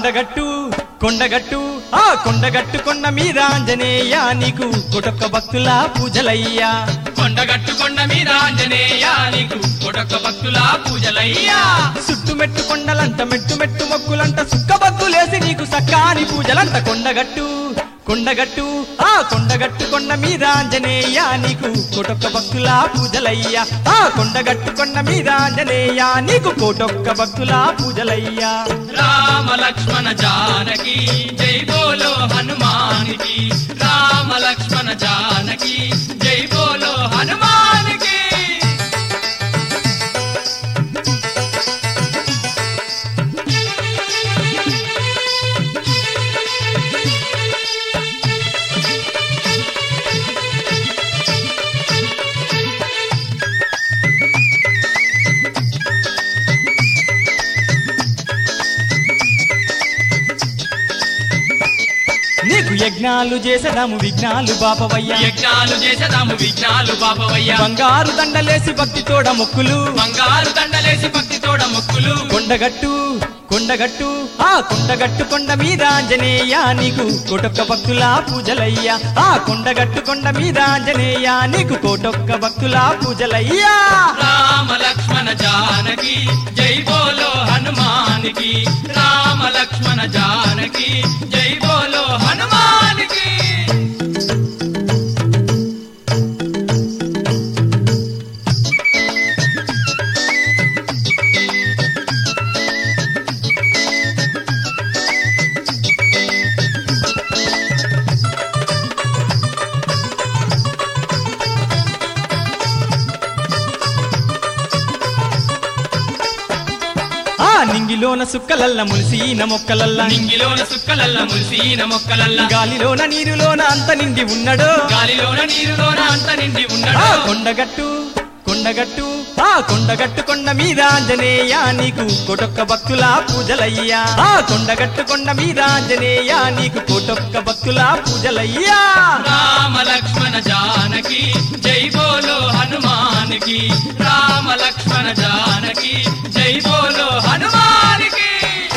కొండగట్టు కొండగట్టు ఆ కొండగట్టు కొండ మీద ఆంజనేయ నీకు కొటొక్క భక్తుల పూజలయ్యా కొండగట్టు కొండ మీద ఆంజనేయ నీకు కొడొక్క భక్తుల పూజలయ్యా సుట్టు మెట్టు కొండలంట మెట్టు మెట్టు మొక్కులంట సుక్క భక్తులేసి నీకు సక్కాని పూజలంట కొండగట్టు కొండగట్టు ఆ కొండగట్టు కొండ మీద ఆంజనేయ నీకు కోటొక్క భక్తుల పూజలయ్యా ఆ కొండగట్టు కొండ మీద ఆంజనేయ నీకు కోటొక్క భక్తుల పూజలయ్యా రామ లక్ష్మణ జానకి జై బోలో హనుమానికి రామ లక్ష్మణ జానకి జై బోలో హనుమానికి నీకు యజ్ఞాలు చేసదాము విఘ్నాలు బాపవయ్యా యజ్ఞాలు చేసేదాము విఘ్నాలు బాబవయ్య బంగారు దండలేసి భక్తితోడ మొక్కులు బంగారు దండలేసి భక్తితోడ మొక్కులు కొండగట్టు కొండగట్టు ఆ కొండగట్టు కొండ మీద ఆంజనేయ నీకు కోటొక్క భక్తుల పూజలయ్యా ఆ కొండగట్టు కొండ మీద ఆంజనేయ నీకు కోటొక్క భక్తుల పూజలయ్యా రామ లక్ష్మణ జానకి జై బోలో హనుమానికి రామ లక్ష్మణ జానకి జై బోలో హనుమానికి ఆ నింగిలోన సుక్కలల్ల ములిసిన మొక్కలల్ల నింగిలోన సుక్కలల్ల మురిసిన మొక్కలల్ల గాలిలోన నీరులోన అంత నిండి ఉన్నడో గాలిలోన నీరులోన అంత నిండి ఆ ఉన్నాడు కొండగట్టు కొండగట్టు ఆ కొండగట్టు కొండ మీద ఆంజనేయ నీకు కోటొక్క భక్తుల పూజలయ్యా ఆ కొండగట్టు కొండ మీద ఆంజనేయ నీకు కోటొక్క భక్తుల పూజలయ్యా రామ లక్ష్మణ జానకి జై బోలో హనుమానికి రామ లక్ష్మణ జానకి జై బోలో హనుమానికి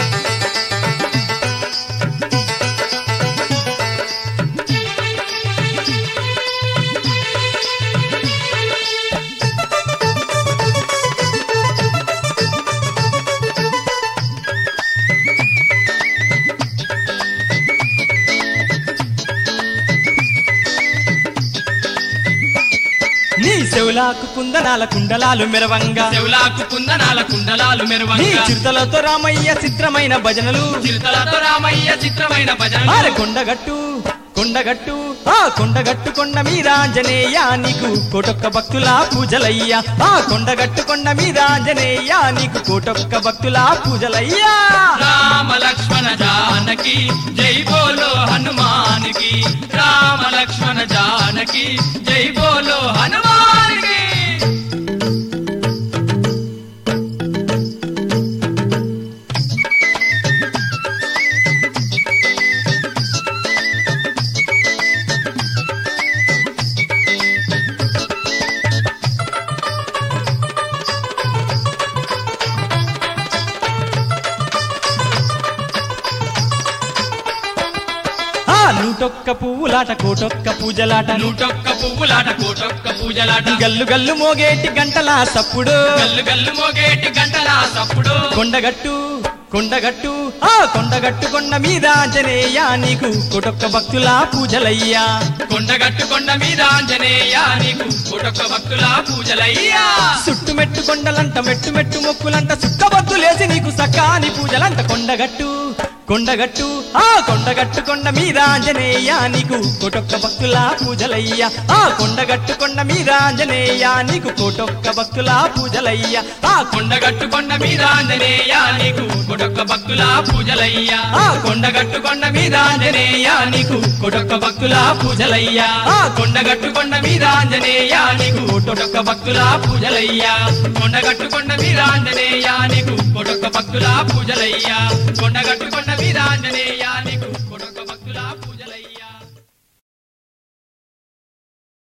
నీ చెవులాకు కుందనాల కుండలాలు మెరవంగా చెవులాకు కుందనాల కుండలాలు నీ మెరువంగా చిరుతలతో రామయ్య చిత్రమైన భజనలు చిరుతలతో రామయ్య చిత్రమైన భజన ఆరే కొండగట్టు కొండగట్టు ఆ కొండగట్టు కొండ మీద ఆంజనేయ నీకు కోటొక్క భక్తుల పూజలయ్యా ఆ కొండగట్టు కొండ మీద ఆంజనేయ నీకు కోటొక్క భక్తుల పూజలయ్యా రామ లక్ష్మణ జానకి జై బోలో హనుమానికి రామ లక్ష్మణ జానకి జై బోలో హనుమానికి ఆ నూటొక్క పువ్వులాట కోటొక్క పూజలాట నూటొక్క పువ్వులాట కోటొక్క పూజలాట గల్లు గల్లు మోగేటి గంటల సప్పుడు గల్లు గల్లు మోగేటి గంటల సప్పుడు కొండగట్టు కొండగట్టు ఆ కొండగట్టు కొండ మీద ఆంజనేయ నీకు కోటొక్క భక్తుల పూజలయ్యా కొండగట్టు కొండ మీద ఆంజనేయ నీకు కోటొక్క భక్తుల పూజలయ్యా సుట్టు మెట్టు కొండలంట మెట్టు మెట్టు మొక్కులంట సుక్కబద్దులేసి నీకు సకాని పూజలంట కొండగట్టు కొండగట్టు ఆ కొండగట్టు కొండ మీద ఆంజనేయ నీకు కోటొక్క భక్తుల పూజలయ్యా ఆ కొండగట్టు కొండ మీద ఆంజనేయ నీకు కోటొక్క భక్తుల పూజలయ్యా ఆ కొండగట్టు కొండ మీద ఆంజనేయ నీకు కొడొక్క భక్తుల పూజలయ్యా ఆ కొండగట్టు కొండ మీద ఆంజనేయ నీకు కొడొక్క భక్తుల పూజలయ్యా ఆ కొండగట్టు కొండ మీద ఆంజనేయ నీకు కొడొక్క భక్తుల పూజలయ్యా కొండగట్టు కొండ మీద ఆంజనేయ నీకు కొడొక్క భక్తుల పూజలయ్యా కొండగట్టు కొండ మీద ఆంజనేయ